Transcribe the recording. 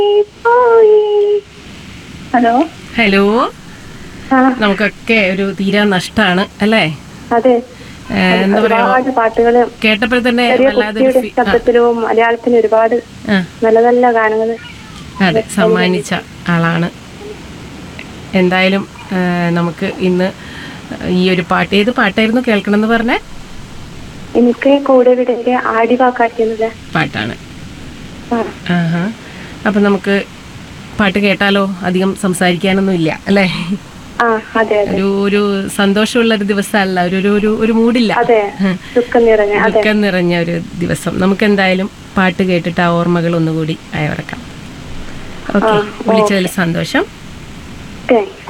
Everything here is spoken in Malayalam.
ഹലോ ഹലോ ആ നമുക്കൊക്കെ ഒരു തീരാ നഷ്ടാണ് അല്ലേ അതെ ഏഹ്, എന്താ പറയാ ഒരുപാട് പാട്ടുകള് കേട്ടപ്പോൾ തന്നെ ചെറിയ വല്ലാതൊരു കുട്ടിയുടെ ഫീ- ആ, ശബ്ദത്തിലും മലയാളത്തിന് ഒരുപാട് ആ, നല്ല നല്ല ഗാനങ്ങൾ അതെ സമ്മാനിച്ച ആളാണ് എന്തായാലും ഏഹ്, നമുക്ക് ഇന്ന് ഈ ഒരു പാട്ട് ഏത് പാട്ടായിരുന്നു കേൾക്കണം എന്ന് പറഞ്ഞ എനിക്ക് കൂടെ വിടന്റെ ആടിവാക്കാട്ടിയത് പാട്ടാണ് ആ ആഹാ അപ്പൊ നമുക്ക് പാട്ട് കേട്ടാലോ അധികം സംസാരിക്കാനൊന്നും ഇല്ല അല്ലേ ആ അതെ അതെ ഒരു ഒരു സന്തോഷമുള്ള ഒരു ദിവസമല്ല ഒരു ഒരു ഒരു ഒരു മൂഡില്ല അതെ ദുഃഖം നിറഞ്ഞ അതെ ദുഃഖം നിറഞ്ഞ ഒരു ദിവസം നമുക്ക് എന്തായാലും പാട്ട് കേട്ടിട്ട് ആ ഓർമ്മകൾ ഒന്നുകൂടി അയവിറക്കാം ഓക്കെ വിളിച്ചതിൽ സന്തോഷം താങ്ക്